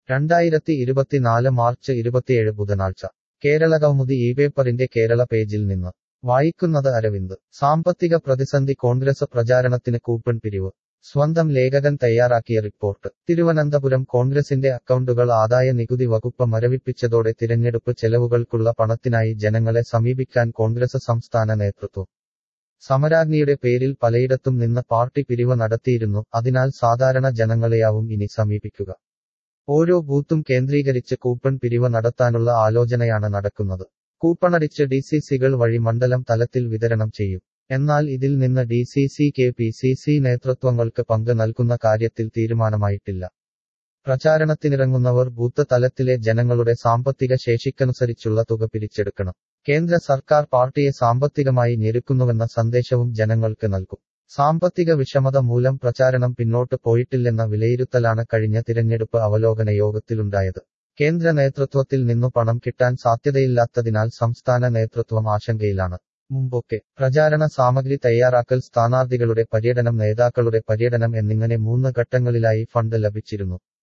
രണ്ടായിരത്തി ഇരുപത്തിനാല് മാർച്ച് ഇരുപത്തിയേഴ് ബുധനാഴ്ച കേരള കൗമുദി ഈ പേപ്പറിന്റെ കേരള പേജിൽ നിന്ന് വായിക്കുന്നത് അരവിന്ദ് സാമ്പത്തിക പ്രതിസന്ധി കോൺഗ്രസ് പ്രചാരണത്തിന് കൂപ്പൺ പിരിവ് സ്വന്തം ലേഖകൻ തയ്യാറാക്കിയ റിപ്പോർട്ട് തിരുവനന്തപുരം കോൺഗ്രസിന്റെ അക്കൗണ്ടുകൾ ആദായ നികുതി വകുപ്പ് മരവിപ്പിച്ചതോടെ തിരഞ്ഞെടുപ്പ് ചെലവുകൾക്കുള്ള പണത്തിനായി ജനങ്ങളെ സമീപിക്കാൻ കോൺഗ്രസ് സംസ്ഥാന നേതൃത്വം സമരാഗ്നിയുടെ പേരിൽ പലയിടത്തും നിന്ന് പാർട്ടി പിരിവ് നടത്തിയിരുന്നു അതിനാൽ സാധാരണ ജനങ്ങളെയാവും ഇനി സമീപിക്കുക ഓരോ ബൂത്തും കേന്ദ്രീകരിച്ച് കൂപ്പൺ പിരിവ് നടത്താനുള്ള ആലോചനയാണ് നടക്കുന്നത് കൂപ്പണടിച്ച് ഡി സി സികൾ വഴി മണ്ഡലം തലത്തിൽ വിതരണം ചെയ്യും എന്നാൽ ഇതിൽ നിന്ന് D C C K P C C നേതൃത്വങ്ങൾക്ക് പങ്ക് നൽകുന്ന കാര്യത്തിൽ തീരുമാനമായിട്ടില്ല പ്രചാരണത്തിനിറങ്ങുന്നവർ ബൂത്ത് തലത്തിലെ ജനങ്ങളുടെ സാമ്പത്തിക ശേഷിക്കനുസരിച്ചുള്ള തുക പിരിച്ചെടുക്കണം കേന്ദ്ര സർക്കാർ പാർട്ടിയെ സാമ്പത്തികമായി ഞെരുക്കുന്നുവെന്ന സന്ദേശവും ജനങ്ങൾക്ക് നൽകും സാമ്പത്തിക വിഷമത മൂലം പ്രചാരണം പിന്നോട്ട് പോയിട്ടില്ലെന്ന വിലയിരുത്തലാണ് കഴിഞ്ഞ തിരഞ്ഞെടുപ്പ് അവലോകന യോഗത്തിലുണ്ടായത് കേന്ദ്ര നേതൃത്വത്തിൽ നിന്നു പണം കിട്ടാൻ സാധ്യതയില്ലാത്തതിനാൽ സംസ്ഥാന നേതൃത്വം ആശങ്കയിലാണ് മുമ്പൊക്കെ പ്രചാരണ സാമഗ്രി തയ്യാറാക്കൽ സ്ഥാനാർത്ഥികളുടെ പര്യടനം നേതാക്കളുടെ പര്യടനം എന്നിങ്ങനെ മൂന്ന് ഘട്ടങ്ങളിലായി ഫണ്ട് ലഭിച്ചിരുന്നു